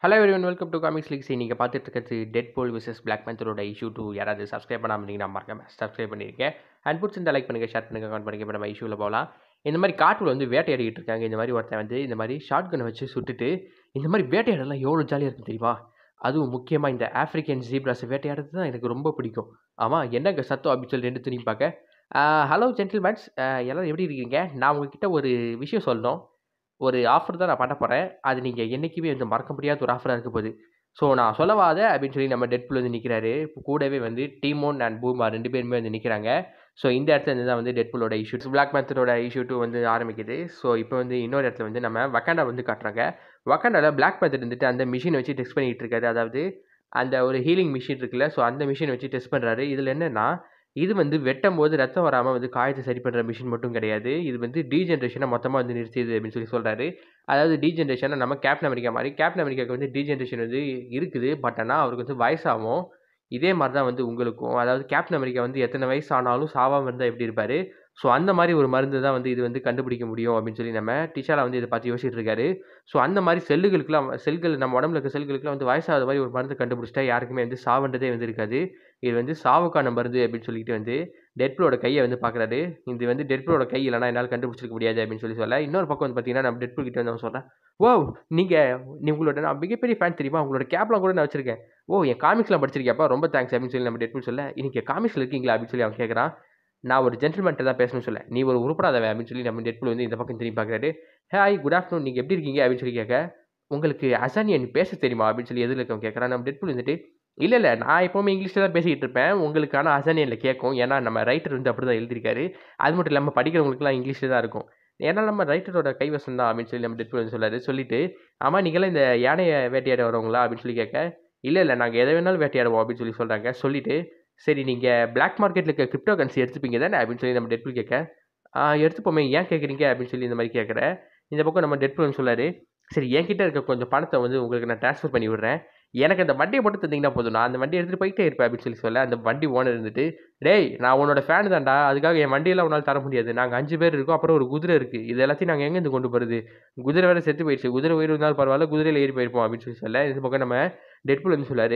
Hello everyone welcome to comics leaks நீங்கள் பார்த்துட்டு இருக்கிறது டெட் போல் விசஸ் பிளாக் பேந்தரோட இஷ்யூ டூ யாராவது சப்ஸ்கிரைப் பண்ணாமல் இருந்தீங்கன்னா மறக்காம சப்ஸ்கிரைப் பண்ணியிருக்கேன் அண்ட் பிடிச்சிருந்தா லைக் பண்ணுங்கள் ஷேர் பண்ணுங்கள் கமெண்ட் பண்ணுங்கள் இப்போ நம்ம இஷ்யூவில் போகலாம் இந்த மாதிரி காட்டில் வந்து வேட்டையாடிட்டு இருக்காங்க இந்த மாதிரி ஒருத்தன் வந்து இந்த மாதிரி ஷார்ட் கனை வச்சு சுட்டுட்டு இந்த மாதிரி வேட்டையாடலாம் எவ்வளோ ஜாலியாக இருக்கும் தெரியுமா அதுவும் முக்கியமாக இந்த ஆஃப்ரிக்கன் ஜீப்ராஸை வேட்டையாடுறது தான் எனக்கு ரொம்ப பிடிக்கும் ஆமாம் என்னங்க சத்தம் அப்படின்னு சொல்லி ரெண்டு துணி பார்க்க ஹலோ ஜென்டில்மேன்ஸ் எல்லோரும் எப்படி இருக்கீங்க நான் உங்ககிட்ட ஒரு விஷயம் சொல்லணும் ஒரு ஆஃபர் தான் நான் பண்ண போகிறேன் அது நீங்கள் என்றைக்குமே வந்து மறக்க முடியாத ஒரு ஆஃபராக இருக்க போகுது ஸோ நான் சொல்லவாத அப்படின்னு சொல்லி நம்ம டெட்புல் வந்து நிற்கிறாரு கூடவே வந்து டீமோன் அண்ட் பூமா ரெண்டு பேருமே வந்து நிற்கிறாங்க ஸோ இந்த இடத்துல இருந்து தான் வந்து டெட்புலோட இஷ்யூ பிளாக் மேத்தரோட இஷ்யூ டூ வந்து ஆரம்பிக்குது ஸோ இப்போ வந்து இன்னொரு இடத்துல வந்து நம்ம வக்காண்டா வந்து காட்டுறாங்க வக்காண்டாவில் பிளாக் மேத்தர் இருந்துட்டு அந்த மிஷினை வச்சு டெஸ்ட் பண்ணிகிட்டு இருக்காரு அதாவது அந்த ஒரு ஹீலிங் மிஷின் இருக்குல்ல ஸோ அந்த மிஷினை வச்சு டெஸ்ட் பண்ணுறாரு இதில் என்னென்னா இது வந்து வெட்டும் போது ரத்தம் வராமல் வந்து காயத்தை சரி பண்ணுற மிஷின் மட்டும் கிடையாது இது வந்து டீஜென்ரேஷனை மொத்தமாக வந்து நிறுத்தியது அப்படின்னு சொல்லி சொல்கிறாரு அதாவது டீஜென்ரேஷனை நம்ம கேப்டன் அமெரிக்கா மாதிரி கேப்டன் அமெரிக்காவுக்கு வந்து டீஜென்ரேஷன் வந்து இருக்குது பட் ஆனால் அவருக்கு வந்து வயசாகும் இதே மாதிரி தான் வந்து உங்களுக்கும் அதாவது கேப்டன் அமெரிக்கா வந்து எத்தனை வயசு ஆனாலும் சாவாமல் இருந்தால் எப்படி இருப்பார் ஸோ அந்த மாதிரி ஒரு மருந்து தான் வந்து இது வந்து கண்டுபிடிக்க முடியும் அப்படின்னு சொல்லி நம்ம டிஷாலா வந்து இதை பார்த்து யோசிச்சுட்டு இருக்காரு ஸோ அந்த மாதிரி செல்லுகளுக்குலாம் செல்கள் நம்ம உடம்புல இருக்க செல்களுக்குலாம் வந்து வயசாத மாதிரி ஒரு மருந்து கண்டுபிடிச்சிட்டா யாருக்குமே வந்து சாவன்றதே வந்து இருக்காது இது வந்து சாவுக்கான மருந்து அப்படின்னு சொல்லிட்டு வந்து டெட்புலோட கையை வந்து பார்க்குறாரு இது வந்து டெட்புலோட கை இல்லைனா என்னால் கண்டுபிடிச்சிருக்க முடியாது அப்படின்னு சொல்லி சொல்ல இன்னொரு பக்கம் வந்து பார்த்தீங்கன்னா நம்ம டெட்புல் கிட்ட வந்து அவன் சொல்கிறேன் ஓ நீங்கள் நீ உங்களோட நான் மிகப்பெரிய ஃபேன் தெரியுமா உங்களோட கேப்லாம் கூட நான் வச்சிருக்கேன் ஓ என் காமிக்ஸ்லாம் படிச்சிருக்கியாப்பா ரொம்ப தேங்க்ஸ் அப்படின்னு சொல்லி நம்ம டெட்புல் சொல்ல இன்னைக்கு காமிக்ஸில் இருக்கீங்களா அப்படின்னு சொல்லி அவன் கேட்குறான் நான் ஒரு ஜென்டில்மேன்ட்ட தான் பேசணும்னு சொல்ல நீ ஒரு உருப்படாதவன் அப்படின்னு சொல்லி நம்ம டெட்புல் வந்து இந்த பக்கம் திரும்பி பார்க்குறாரு ஹாய் குட் ஆஃப்டர்நூன் நீங்கள் எப்படி இருக்கீங்க அப்படின்னு சொல்லி கேட்க உங்களுக்கு அசானியன் பேச தெரியுமா அப்படின்னு சொல்லி எதில் இருக்கவன் கேட்குறான் நம்ம டெட்புல் வந்துட்டு இல்லை இல்லை நான் எப்போவுமே இங்கிலீஷில் தான் பேசிக்கிட்டு இருப்பேன் உங்களுக்கான அசானியனில் கேட்கும் ஏன்னா நம்ம ரைட்டர் வந்து அப்படி தான் எழுதியிருக்காரு அது மட்டும் இல்லாமல் படிக்கிறவங்களுக்குலாம் இங்கிலீஷில் தான் இருக்கும் ஏன்னா நம்ம ரைட்டரோட கைவசம் தான் அப்படின்னு சொல்லி நம்ம டெட்புல் வந்து சொல்லாரு சொல்லிட்டு ஆமாம் நீங்களாம் இந்த யானையை வேட்டையாட வரவங்களா அப்படின்னு சொல்லி கேட்க இல்லை இல்லை நாங்கள் எதை வேணாலும் வேட்டையாடுவோம் அப்படின்னு சொல்லி சொல்கிறாங்க சொல்லிட்டு சரி நீங்கள் பிளாக் மார்க்கெட்டில் இருக்க கிரிப்டோ கரன்சி எடுத்துப்பீங்க தானே அப்படின்னு சொல்லி நம்ம டெட்புல் கேட்க எடுத்துப்போமே ஏன் கேட்குறீங்க அப்படின்னு சொல்லி இந்த மாதிரி கேட்குற இந்த பக்கம் நம்ம டெட்புல் சொல்லார் சரி என்கிட்ட இருக்க கொஞ்சம் பணத்தை வந்து உங்களுக்கு நான் ட்ரான்ஸ்ஃபர் பண்ணி விடுறேன் எனக்கு அந்த வண்டியை மட்டும் தந்தீங்கன்னா போதும் நான் அந்த வண்டி எடுத்துகிட்டு போயிட்டே இருப்பேன் அப்படின்னு சொல்லி சொல்ல அந்த வண்டி ஓனர் இருந்துட்டு டேய் நான் உன்னோட ஃபேன் தான்டா அதுக்காக என் வண்டியெல்லாம் உன்னால் தர முடியாது நாங்கள் அஞ்சு பேர் இருக்கோம் அப்புறம் ஒரு குதிரை இருக்குது இது எல்லாத்தையும் நாங்கள் எங்கேருந்து கொண்டு போகிறது குதிரை வேறு செத்து போயிடுச்சு குதிரை உயிர் இருந்தாலும் பரவாயில்ல குதிரையில் ஏறி போயிருப்போம் அப்படின்னு சொல்லி சொல்ல இந்த பக்கம் நம்ம டெட்புல் வந்து சொல்லார்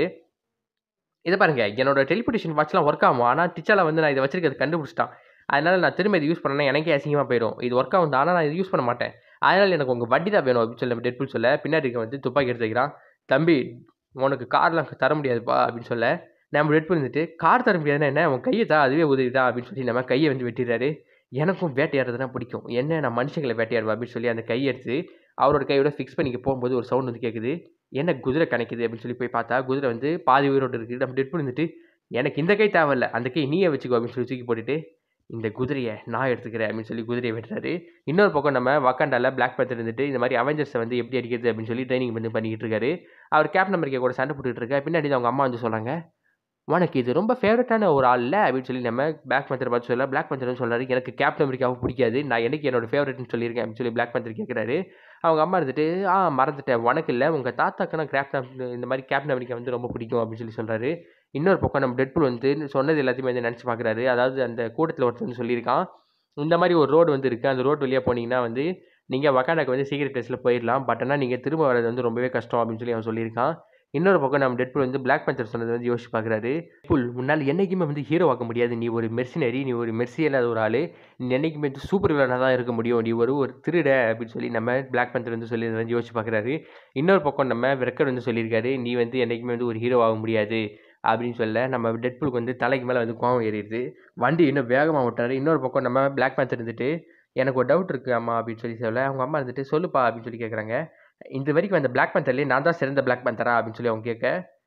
இதை பாருங்க என்னோட டெலிபோர்டேஷன் வாட்ச்லாம் ஒர்க் ஆகும் ஆனால் டிச்சால வந்து நான் இதை வச்சிருக்கிறது கண்டுபிடிச்சிட்டான் அதனால் நான் திரும்ப இது யூஸ் பண்ணேன்னா எனக்கே அசிங்கமாக போயிடும் இது ஒர்க் ஆகும் ஆனால் நான் இது யூஸ் பண்ண மாட்டேன் அதனால் எனக்கு உங்கள் வண்டி தான் வேணும் அப்படின்னு சொல்லி டெட்புல் சொல்ல பின்னாடி இருக்க வந்து துப்பாக்கி எடுத்து வைக்கிறான் தம்பி உனக்கு கார்லாம் தர முடியாதுப்பா அப்படின்னு சொல்ல நம்ம டெட்புல் இருந்துட்டு கார் தர முடியாதுன்னா என்ன உன் கையை தான் அதுவே உதவி தான் அப்படின்னு சொல்லி நம்ம கையை வந்து வெட்டிடுறாரு எனக்கும் வேட்டையாடுறதுனா பிடிக்கும் என்ன நான் மனுஷங்களை வேட்டையாடுவேன் அப்படின்னு சொல்லி அந்த கையை எடுத்து அவரோட கையோட ஃபிக்ஸ் பண்ணிக்க போகும்போது ஒரு சவுண்ட் வந்து கேட்குது என்ன குதிரை கணக்குது அப்படின்னு சொல்லி போய் பார்த்தா குதிரை வந்து பாதி உயிரோடு இருக்குது நம்ம டெட் இருந்துட்டு எனக்கு இந்த கை தேவையில்ல அந்த கை நீயே வச்சுக்கோ அப்படின்னு சொல்லி தூக்கி போட்டுட்டு இந்த குதிரையை நான் எடுத்துக்கிறேன் அப்படின்னு சொல்லி குதிரையை வெட்டுறாரு இன்னொரு பக்கம் நம்ம வக்காண்டாவில் பிளாக் பேத்தர் இருந்துட்டு இந்த மாதிரி அவெஞ்சர்ஸை வந்து எப்படி அடிக்கிறது அப்படின்னு சொல்லி ட்ரைனிங் பண்ணி பண்ணிக்கிட்டு இருக்காரு அவர் கேப்டன் அமெரிக்கா கூட சண்டை போட்டுட்டு இருக்க பின்னாடி அவங்க அம்மா வந்து சொல்கிறாங்க உனக்கு இது ரொம்ப ஃபேவரட்டான ஒரு ஆள் இல்லை அப்படின்னு சொல்லி நம்ம பிளாக் பந்தர் பார்த்து சொல்ல பிளாக் பந்தர் சொல்கிறாரு எனக்கு கேப்டன் அமெரிக்காவை பிடிக்காது நான் எனக்கு என்னோட ஃபேவரட்னு சொல்லியிருக்கேன் அப்படின்னு சொல்லி பிளாக் பந்தர் கேட்குறாரு அவங்க அம்மா இருந்துட்டு ஆ மறந்துட்டேன் உனக்கு இல்லை உங்கள் தாத்தாக்கான கேப்டன் இந்த மாதிரி கேப்டன் அமெரிக்கா வந்து ரொம்ப பிடிக்கும் அப்படின்னு சொல்லி சொல்கிறாரு இன்னொரு பக்கம் நம்ம டெட்புல் வந்து சொன்னது எல்லாத்தையுமே வந்து நினச்சி பார்க்குறாரு அதாவது அந்த கூட்டத்தில் ஒருத்தர் வந்து சொல்லியிருக்கான் இந்த மாதிரி ஒரு ரோடு வந்து இருக்குது அந்த ரோடு வழியாக போனீங்கன்னா வந்து நீங்கள் வக்காண்டாக்கு வந்து சீக்கிரம் டெஸ்ட்டில் போயிடலாம் பட் ஆனால் நீங்கள் திரும்ப வர்றது வந்து ரொம்பவே கஷ்டம் அப்படின்னு சொல்லி அவன் சொல்லியிருக்கான் இன்னொரு பக்கம் நம்ம டெட்புல் வந்து பிளாக் பஞ்சர் சொன்னது வந்து யோசிச்சு பார்க்குறாரு புல் முன்னால் என்றைக்குமே வந்து ஹீரோ ஆக்க முடியாது நீ ஒரு மெர்சினரி நீ ஒரு மெர்சி இல்லாத ஒரு ஆள் நீ என்றைக்குமே வந்து சூப்பர் வில்லனாக தான் இருக்க முடியும் நீ ஒரு ஒரு திருட அப்படின்னு சொல்லி நம்ம பிளாக் பஞ்சர் வந்து சொல்லி வந்து யோசிச்சு பார்க்குறாரு இன்னொரு பக்கம் நம்ம விரக்கர் வந்து சொல்லியிருக்காரு நீ வந்து என்றைக்குமே வந்து ஒரு ஹீரோ ஆக முடியாது அப்படின்னு சொல்ல நம்ம டெட்புலுக்கு வந்து தலைக்கு மேலே வந்து கோவம் ஏறிடுது வண்டி இன்னும் வேகமாக விட்டாரு இன்னொரு பக்கம் நம்ம பிளாக் பேந்தர் இருந்துட்டு எனக்கு ஒரு டவுட் இருக்குது அம்மா அப்படின்னு சொல்லி சொல்ல அவங்க அம்மா இருந்துட்டு சொல்லுப்பா அப்படின்னு சொல்லி கேட்குறாங்க இந்த வரைக்கும் அந்த பிளாக் பேந்தர்லேயே நான் தான் சிறந்த பிளாக் பேந்தரா அப்படின்னு சொல்லி அவங்க கேட்க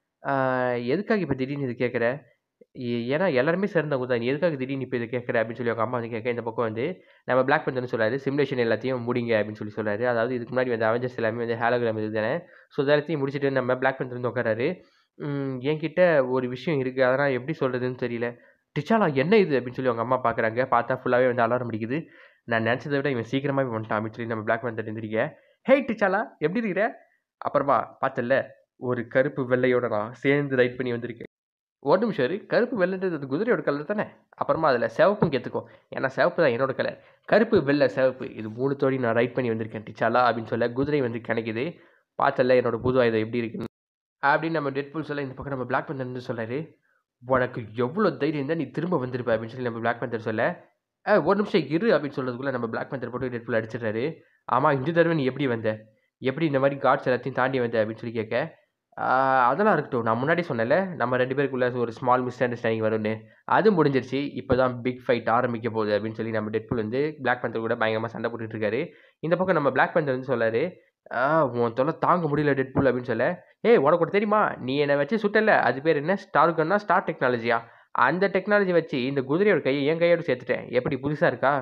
எதுக்காக இப்போ திடீர்னு இது கேட்குற ஏன்னா எல்லாருமே சிறந்தவங்க தான் நீ எதுக்காக திடீர்னு இப்போ இதை கேட்குற அப்படின்னு சொல்லி அவங்க அம்மா வந்து கேட்க இந்த பக்கம் வந்து நம்ம பிளாக் பேந்தர்னு சொல்கிறாரு சிமுலேஷன் எல்லாத்தையும் முடிங்க அப்படின்னு சொல்லி சொல்கிறாரு அதாவது இதுக்கு முன்னாடி வந்து அவெஞ்சர்ஸ் எல்லாமே வந்து ஹேலோகிராம் இது தானே ஸோ எல்லாத்தையும் முடிச்சுட்டு நம்ம பிளாக் பேந்தர் வந்து உட்காராரு என்கிட்ட ஒரு விஷயம் இருக்குது அதனால் எப்படி சொல்கிறதுன்னு தெரியல டிச்சாலா என்ன இது அப்படின்னு சொல்லி அவங்க அம்மா பார்க்குறாங்க பார்த்தா ஃபுல்லாகவே வந்து அலாரம் அடிக்குது நான் நினச்சதை விட இவன் சீக்கிரமாகவே வந்துட்டான் அப்படின்னு சொல்லி நம்ம பிளாக் பேந்தர் எழுந்திரிக்க ஹே டிச்சாலா எப்படி இருக்கிற அப்புறமா பார்த்தல ஒரு கருப்பு வெள்ளையோட நான் சேர்ந்து ரைட் பண்ணி வந்திருக்கேன் ஒரு நிமிஷம் இரு கருப்பு வெள்ளைன்றது அது குதிரையோட கலர் தானே அப்புறமா அதில் சிவப்பும் கேத்துக்கோ ஏன்னா சிவப்பு தான் என்னோட கலர் கருப்பு வெள்ளை சிவப்பு இது மூணு தோடி நான் ரைட் பண்ணி வந்திருக்கேன் டிச்சாலா அப்படின்னு சொல்ல குதிரை வந்து கிடைக்குது பார்த்தல என்னோட புது ஆயுதம் எப்படி இருக்குன்னு அப்படின்னு நம்ம டெட்புல் சொல்ல இந்த பக்கம் நம்ம பிளாக் பந்தர் வந்து சொல்கிறாரு உனக்கு எவ்வளோ தைரியம் இருந்தால் நீ திரும்ப வந்திருப்ப அப்படின்னு சொல்லி நம்ம பிளாக் பந்தர் சொல்ல "ஆ, ஒரு நிமிஷம் இரு அப்படின்னு சொல்கிறதுக்குள்ளே நம்ம பிளாக் பந்தர் போட்டு டெட்புல் அடிச்சிடுறாரு ஆமாம் இந்த தடவை நீ எப்படி வந்த எப்படி இந்த மாதிரி காட்ஸ் எல்லாத்தையும் தாண்டி வந்த அப்படின்னு சொல்லி கேட்க "ஆஹ், அதெல்லாம் இருக்கட்டும் நான் முன்னாடி சொன்னல நம்ம ரெண்டு பேருக்குள்ள ஒரு ஸ்மால் மிஸ் அண்டர்ஸ்டாண்டிங் வரும்னு அது முடிஞ்சிருச்சு இப்போ தான் பிக் ஃபைட் ஆரம்பிக்க போகுது அப்படின்னு சொல்லி நம்ம டெட்புல் வந்து பிளாக் பந்தர் கூட பயங்கரமாக சண்டை போட்டுட்டு இருக்காரு இந்த பக்கம் நம்ம பிளாக் பந்தர் வந்து சொல்லாரு "ஆ, உன் தொல்லை தாங்க முடியல டெட்புல் அப்படின்னு சொல்ல ஏய் உனக்கு ஒன்று தெரியுமா நீ என்னை வச்சு சுட்டல அது பேர் என்ன ஸ்டார் கன்னா ஸ்டார் டெக்னாலஜியா அந்த டெக்னாலஜி வச்சு இந்த குதிரையோட கையை என் கையோட சேர்த்துட்டேன் எப்படி புதுசாக இருக்கா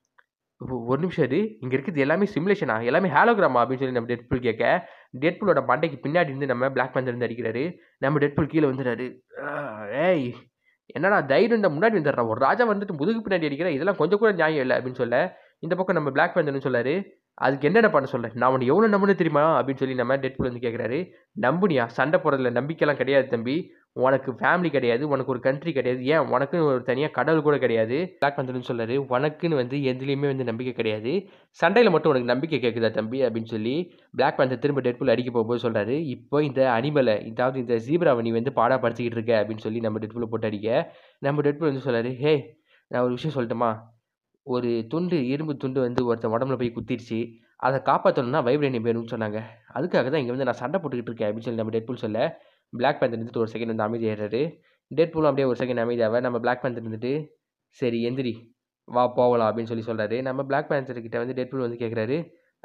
ஒ- ஒரு நிமிஷம் இது இங்கே இருக்குது எல்லாமே சிமுலேஷனா எல்லாமே ஹாலோகிராமா அப்படின்னு சொல்லி நம்ம டெட்புல் கேட்க டெட்புலோட மண்டைக்கு பின்னாடி இருந்து நம்ம பிளாக் பந்தர் இருந்து அடிக்கிறாரு நம்ம டெட்புல் கீழே வந்துடுறாரு "ஆஹ், ஏய் என்னடா தைரியம் இந்த முன்னாடி வந்துடுறா ஒரு ராஜா வந்துட்டு முதுகு பின்னாடி அடிக்கிற இதெல்லாம் கொஞ்சம் கூட நியாயம் இல்லை அப்படின்னு சொல்ல இந்த பக்கம் நம்ம பிளாக் பந்தர்னு சொல்லாரு அதுக்கு என்னென்ன பண்ண சொல்ல நான் உன்னை எவ்வளோ நம்புன்னு தெரியுமா அப்படின்னு சொல்லி நம்ம டெட்புல் வந்து கேட்குறாரு நம்புனியா சண்டை போடுறதுல நம்பிக்கைலாம் கிடையாது தம்பி உனக்கு ஃபேமிலி கிடையாது உனக்கு ஒரு கண்ட்ரி கிடையாது ஏன் உனக்குன்னு ஒரு தனியாக கடவுள் கூட கிடையாது பிளாக் பந்தர்னு சொல்றாரு உனக்குன்னு வந்து எதுலேயுமே வந்து நம்பிக்கை கிடையாது சண்டையில் மட்டும் உனக்கு நம்பிக்கை கேட்குதா தம்பி அப்படின்னு சொல்லி பிளாக் பந்தர் திரும்ப டெட்புல் அடிக்க போகும்போது சொல்றாரு இப்போ இந்த அனிமலை இதாவது இந்த ஜீப்ராவை நீ வந்து பாடாப்படுத்திக்கிட்டு இருக்க அப்படின்னு சொல்லி நம்ம டெட்புல் போட்டு அடிக்க நம்ம டெட்புல் வந்து சொல்றாரு ஹே நான் ஒரு விஷயம் சொல்லட்டுமா ஒரு துண்டு இரும்பு துண்டு வந்து ஒருத்தன் உடம்புல போய் குத்திருச்சு அதை காப்பாற்றணும்னா வைப்ரேனியம் வேணும்னு சொன்னாங்க அதுக்காக தான் இங்கே வந்து நான் சண்டை போட்டுக்கிட்டு இருக்கேன் அப்படின்னு சொல்லி நம்ம டெட்புல் சொல்ல பிளாக் பேந்தர் இருந்துட்டு ஒரு செகண்ட் வந்து அமைதியாகிறாரு டெட்புலும் அப்படியே ஒரு செகண்ட் அமைதியாவ நம்ம பிளாக் பேந்தர் இருந்துட்டு சரி எந்திரி வா போகலாம் அப்படின்னு சொல்லி சொல்கிறாரு நம்ம பிளாக் பேந்தர் கிட்ட வந்து டெட்புல் வந்து கேட்குறாரு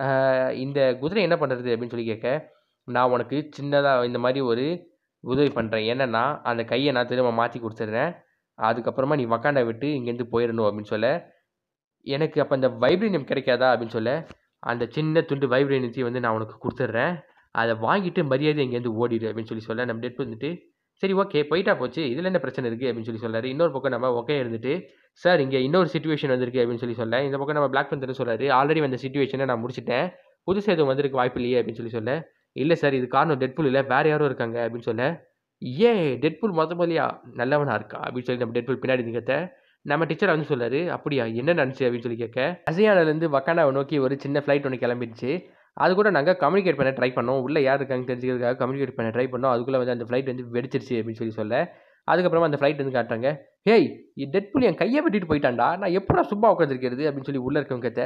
இந்த குதிரை என்ன பண்ணுறது அப்படின்னு சொல்லி கேட்க நான் உனக்கு சின்னதாக இந்த மாதிரி ஒரு உதவி பண்ணுறேன் என்னன்னா அந்த கையை நான் திரும்ப மாற்றி கொடுத்துட்றேன் அதுக்கப்புறமா நீ வக்காண்டா விட்டு இங்கேருந்து போயிடணும் அப்படின்னு சொல்ல எனக்கு அப்போ அந்த வைப்ரேனியம் கிடைக்காதா அப்படின்னு சொல்ல அந்த சின்ன துண்டு வைப்ரேனியத்தையும் வந்து நான் உனக்கு கொடுத்துட்றேன் அதை வாங்கிட்டு மரியாதை இங்கேருந்து ஓடிடு அப்படின்னு சொல்லி சொல்ல நம்ம டெட் வந்துட்டு சரி ஓகே போயிட்டா போச்சு இதில் என்ன பிரச்சனை இருக்குது அப்படின்னு சொல்லி சொல்றாரு இன்னொரு பக்கம் நம்ம ஓகே இருந்துட்டு சார் இங்கே இன்னொரு சுச்சுவேஷன் வந்திருக்கு அப்படின்னு சொல்லி சொல்ல இந்த பக்கம் நம்ம பிளாக் பந்தர் சொல்றாரு ஆல்ரெடி வந்த சுச்சுவேஷனை நான் முடிச்சிட்டேன் புதுசு எதுவும் வந்திருக்கு வாய்ப்பு இல்லையே அப்படின்னு சொல்லி சொல்ல இல்லை சார் இது காரணம் டெட்புல் இல்லை வேற யாரும் இருக்காங்க அப்படின்னு சொல்ல ஏன் டெட்புல் மொத்த முதலியா நல்லவனா இருக்கா அப்படின்னு சொல்லி நம்ம டெட்புல் பின்னாடி நிற்கத்த நம்ம டீச்சர் வந்து சொல்லாரு அப்படியா என்ன நடந்துச்சு அப்படின்னு சொல்லி கேட்க அசியானிலேருந்து வக்கானாவை நோக்கி ஒரு சின்ன ஃப்ளைட் ஒன்று கிளம்பிடுச்சு அது கூட நாங்கள் கம்யூனிகேட் பண்ண ட்ரை பண்ணோம் உள்ளே யார் இருக்காங்க தெரிஞ்சுக்கிறதுக்காக கம்யூனிகேட் பண்ண ட்ரை பண்ணோம் அதுக்குள்ளே வந்து அந்த ஃப்ளைட் வந்து வெடிச்சிருச்சு அப்படின்னு சொல்லி சொல்ல அதுக்கப்புறமா அந்த ஃப்ளைட் வந்து காட்டுறாங்க ஹேய் டெட்புல் என் கையை வெட்டிட்டு போயிட்டான்டா நான் எப்படா சும்மா உட்காந்துருக்கிறது அப்படின்னு சொல்லி உள்ளே இருக்கவங்க கேட்ட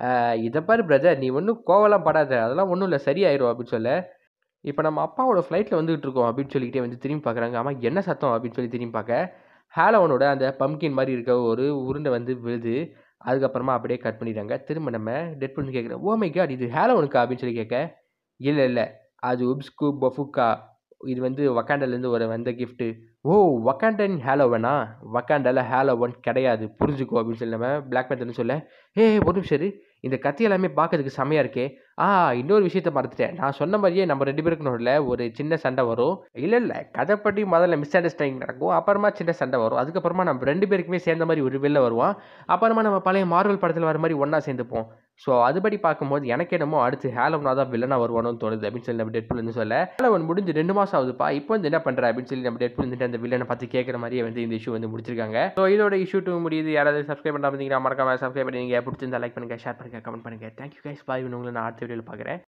இதை பாரு பிரதர் நீ ஒன்றும் கோவலாம் படாத அதெல்லாம் ஒன்றும் இல்லை சரியாயிரும் அப்படின்னு சொல்ல இப்போ நம்ம அப்பாவோட ஃப்ளைட்டில் வந்துகிட்டு இருக்கோம் அப்படின்னு சொல்லிக்கிட்டே வந்து திரும்பி பார்க்குறாங்க ஆமாம் என்ன சத்தம் அப்படின்னு சொல்லி திரும்பி பார்க்க ஹேலோவனோட அந்த பம்கின் மாதிரி இருக்க ஒரு உருண்டை வந்து விழுது அதுக்கப்புறமா அப்படியே கட் பண்ணிடுறாங்க திரும்ப நம்ம டெட் பண்ணி கேட்குறோம் ஓ மை காட் இது ஹேலோவனுக்கா அப்படின்னு சொல்லி கேட்க இல்லை இல்லை அது உப்ஸ்கு பஃபுக்கா இது வந்து வக்காண்டாலேருந்து ஒரு வந்த கிஃப்ட்டு ஓ வக்காண்டன் ஹேலோவனா வக்காண்டால ஹேலோவன் கிடையாது புரிஞ்சுக்கோ அப்படின்னு சொல்லி நம்ம பிளாக் பேந்தர்னு சொல்ல ஏ ஒரு நிமிஷம் இரு. இந்த கத்தி எல்லாமே பார்க்கறதுக்கு செமையாக இருக்கே ஆ இன்னொரு விஷயத்த மறந்துட்டேன் நான் சொன்ன மாதிரியே நம்ம ரெண்டு பேருக்கு நடுவுல ஒரு சின்ன சண்டை வரும் இல்லை இல்லை கதைப்படி முதல்ல மிஸ் அண்டர்ஸ்டாண்டிங் நடக்கும் அப்புறமா சின்ன சண்டை வரும் அதுக்கப்புறமா நம்ம ரெண்டு பேருக்குமே சேர்ந்த மாதிரி ஒரு வெளில வருவான் அப்புறமா நம்ம பழைய மார்வல் படத்தில் வர மாதிரி ஒன்றா சேர்ந்துப்போம் ஸோ அதுபடி பார்க்கும்போது எனக்கு என்னமோ அடுத்து ஹேலவனா தான் வில்லனா வருவானோன்னு தோணுது அப்படின்னு சொல்லி நம்ம டெட்புல் வந்து சொல்ல ஹேலவன் முடிஞ்சு ரெண்டு மாதம் ஆகுதுப்பா இப்போ வந்து என்ன பண்ணுற அப்படின்னு சொல்லி நம்ம டெட்புல் வந்துட்டு அந்த வில்லனை பார்த்து கேட்குற மாதிரியே வந்து இந்த இஷ்யூ வந்து முடிச்சிருக்காங்க ஸோ இதோட இஷ்யூ டூ முடியுது யாராவது சப்ஸ்கிரைப் பண்ணாமல் இருந்தீங்கன்னா மறக்காம சப்ஸ்கிரைப் பண்ணுங்க பிடிச்சிருந்தா லைக் பண்ணுங்க ஷேர் பண்ணுங்க கமெண்ட் பண்ணுங்க தேங்க்யூ கைஸ் பாய் உங்களை நான் அடுத்த வீடியோவில் பார்க்குறேன்